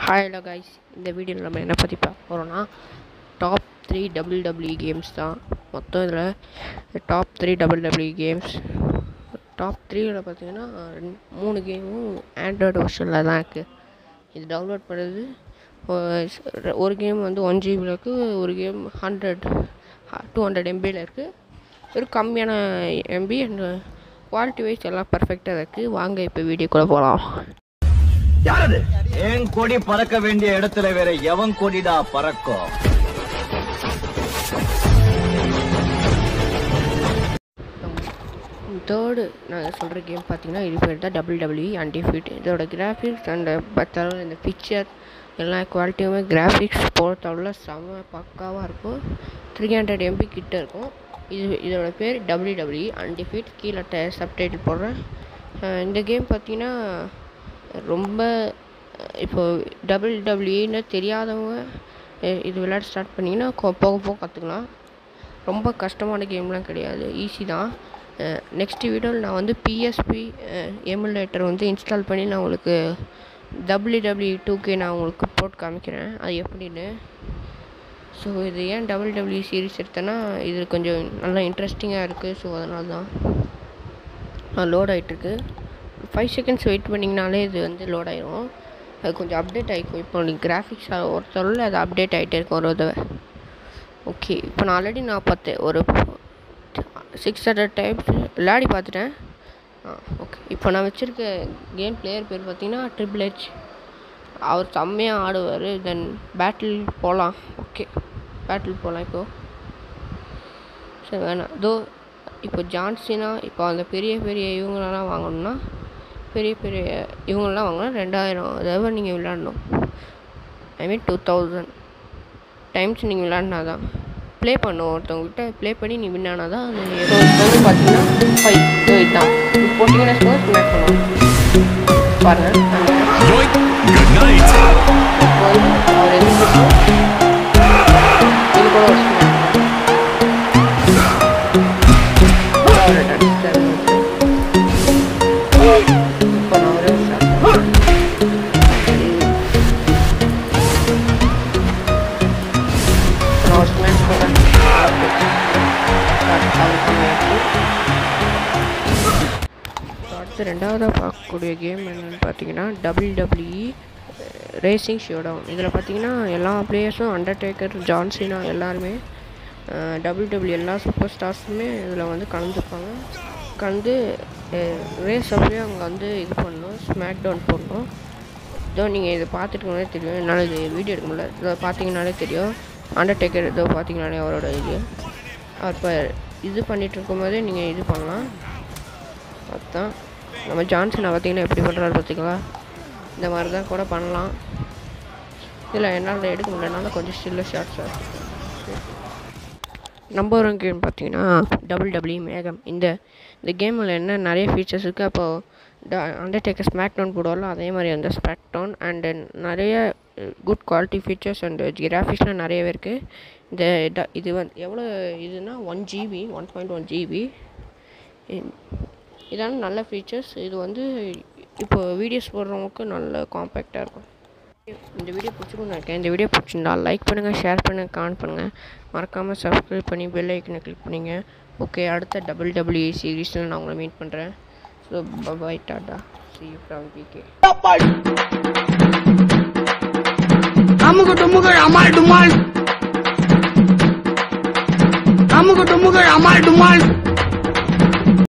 Hi hello guys இந்த வீடியோவில் நம்ம என்ன பற்றி பார்க்க போகிறோம்னா top three double W games தான் மொத்தம் இதில் top three double W games top த்ரீயில் பார்த்தீங்கன்னா ரெண்டு- மூணு கேமும் ஆண்ட்ராய்டு வெர்ஷனில் தான் இருக்குது இது டவுன்லோட் பண்ணுறது ஒ- ஒரு கேம் வந்து ஒன் ஜிபியில் இருக்குது ஒரு கேம் ஹண்ட்ரட் டூ ஹண்ட்ரட் எம்பியில் இருக்குது ஒரு கம்மியான எம்பி அண்ட் குவாலிட்டி வைஸ் எல்லாம் பர்ஃபெக்டாக இருக்குது வாங்க இப்போ வீடியோக்குள்ளே போகலாம் யாரது என் கொடி பறக்க வேண்டிய இடத்துல வேற எவன் கொடிடா பறக்கும் தேர்டு நான் சொல்கிற கேம் பார்த்தீங்கன்னா இது பேர் தான் டபுள் டபிள்யூ அன்டிஃபிட் இதோட கிராஃபிக்ஸ் அண்ட் பத்தாலும் இந்த பிக்சர் எல்லா குவாலிட்டியுமே கிராஃபிக்ஸ் பொறுத்தளவில் செம்ம பக்காவாக இருக்கும் த்ரீ ஹண்ட்ரட் எம்பி கிட்ட இருக்கும் இது இதோட பேர் டபிள்யூ டபிள்யூ அன்டிஃபிட் கீழே சப்டைட்டில் போடுறேன் அஹ் இந்த கேம் பார்த்தீங்கன்னா ரொம்ப அஹ் இப்போ டபுள் டபிள்யூன்னு தெரியாதவங்க அஹ் இது விளையாட ஸ்டார்ட் பண்ணிங்கன்னா கொ- போக போக கற்றுக்கலாம் ரொம்ப கஷ்டமான கேம்லாம் கிடையாது ஈஸி தான் நெக்ஸ்ட் வீடியோவில் நான் வந்து பிஎஸ்பி எமுலேட்டர் வந்து இன்ஸ்டால் பண்ணி நான் உங்களுக்கு டபிள்யூ டபிள்யூ டூ கே நான் உங்களுக்கு போட்டு காமிக்கிறேன் அது எப்படின்னு ஸோ இது ஏன் டபுள் டபிள்யூ சீரிஸ் எடுத்தேன்னா இது கொஞ்சம் நல்லா இன்ட்ரெஸ்டிங்காக இருக்குது ஸோ அதனால தான் லோட் ஆகிட்டுருக்கு ஃபைவ் செகண்ட்ஸ் வெயிட் பண்ணிங்கனாலே இது வந்து லோட் ஆயிரும் அது கொஞ்சம் அப்டேட் ஆகிக்கும் இப்போ கிராஃபிக்ஸ் ஒருத்தரில் அது அப்டேட் ஆகிட்டே இருக்கும் ஒரு தடவை ஓகே இப்போ நான் ஆல்ரெடி நான் பார்த்தேன் ஒரு சிக்ஸ் ஹண்ட்ரட் டைம்ஸ் விளையாடி பார்த்துட்டேன் ஆ ஓகே இப்போ நான் வச்சுருக்க கேம் பிளேயர் பேர் பார்த்தீங்கன்னா ட்ரிபிள் ஹெச் அவர் செம்மையாக ஆடுவார் தென் பேட்டில் போகலாம் ஓகே பேட்டில் போகலாம் இப்போது சரி வேணாம் இதோ இப்போ ஜான்சினா இப்போ அந்த பெரிய பெரிய இவங்களெல்லாம் வாங்கணும்னா பெரிய பெரிய இவங்களெல்லாம் வாங்கினா ரெண்டாயிரம் தடவை நீங்கள் விளையாடணும் I mean two thousand times நீங்கள் விளையாடினா தான் ப்ளே பண்ணும் ஒருத்தவங்ககிட்ட ப்ளே பண்ணி நீ வின் ஆனால் தான் அது ஏதோ வந்து பார்த்தீங்கன்னா ஃபைவ் இதோ இதுதான் இது போட்டிங்கன்னா ஸ்கோர் மேட்ச் பண்ணுவோம் பாருங்கள் Yoink! Good night! இப்போ வந்து அவர் எதிர்ப்பு இது கூட ஒரு இப்போ நான் ஒரே ஒரு shot. நான் ஒரு smash போடுறேன். Start பண்ணியாச்சு. அடுத்து ரெண்டாவதாக பார்க்கக்கூடிய கேம் என்னென்னு பார்த்தீங்கன்னா டபிள்யூ டபிள்யூஇ ரேசிங் ஷோடவுன் இதில் பார்த்தீங்கன்னா எல்லா பிளேயர்ஸும் அண்டர்டேக்கர் ஜான்சினா எல்லாருமே டபிள்யூ டபிள்யூ எல்லா சூப்பர் ஸ்டார்ஸுமே இதில் வந்து கலந்துப்பாங்க கலந்து ரேஸ் அப்படியே அவங்க வந்து இது பண்ணணும் ஸ்மாக் டவுன் போடணும் இதோ நீங்கள் இதை பார்த்துட்டுனாலே தெரியும் என்னால் இது வீடியோ எடுக்க முடியல இதை பார்த்தீங்கனாலே தெரியும் அண்டர்டேக்கர் இதோ பார்த்தீங்கனாலே அவரோட இது அவர் இப்போ இது பண்ணிகிட்டு இருக்கும்போதே நீங்கள் இது பண்ணலாம் அதுதான் நம்ம ஜான்சனை பார்த்தீங்கன்னா எப்படி பண்ணுறாரு பார்த்தீங்களா இந்த மாதிரி தான் கூட பண்ணலாம் இதில் என்னால் எடுக்க முடியலனால கொஞ்சம் ஸ்டில்ல ஷார்ட்ஸாக நம்பர் ஒன் கேம் பார்த்தீங்கன்னா டபுள் டபிள்யூ மேகம் இந்த இந்த கேமில் என்ன நிறைய ஃபீச்சர்ஸ் இருக்குது அப்போது அண்டர்டேக்கர் ஸ்மாக் டவுன் போடுவார்ல அதே மாதிரி அந்த ஸ்மாக் டவுன் அண்டு நிறைய குட் குவாலிட்டி ஃபீச்சர்ஸ் அண்டு கிராஃபிக்ஸ்லாம் நிறையவே இருக்குது இந்த ட- இது வந்து எவ்வளோ இதுனா one GB one point one GB இதான நல்ல ஃபீச்சர்ஸ் இது வந்து இப்போ வீடியோஸ் போடுறவங்களுக்கு நல்ல காம்பேக்டாக இருக்கும் இந்த வீடியோ பிடிச்சிருக்கும் நினைக்கிறேன் இந்த வீடியோ பிடிச்சிருந்தா லைக் பண்ணுங்கள் ஷேர் பண்ணுங்கள் கமெண்ட் பண்ணுங்கள் மறக்காமல் சப்ஸ்கிரைப் பண்ணி பெல் ஐக்கனை கிளிக் பண்ணிங்க ஓகே அடுத்த டபுள் டபிள்யூ சீரீஸில் நான் உங்களை மீட் பண்ணுறேன் ஸோ பபாய் டாடா சி யூ ஃப்ரம் பிகே அமுகு டுமுகள் அமால் டுமால் அமுகு டுமுகள் அமால் டுமால்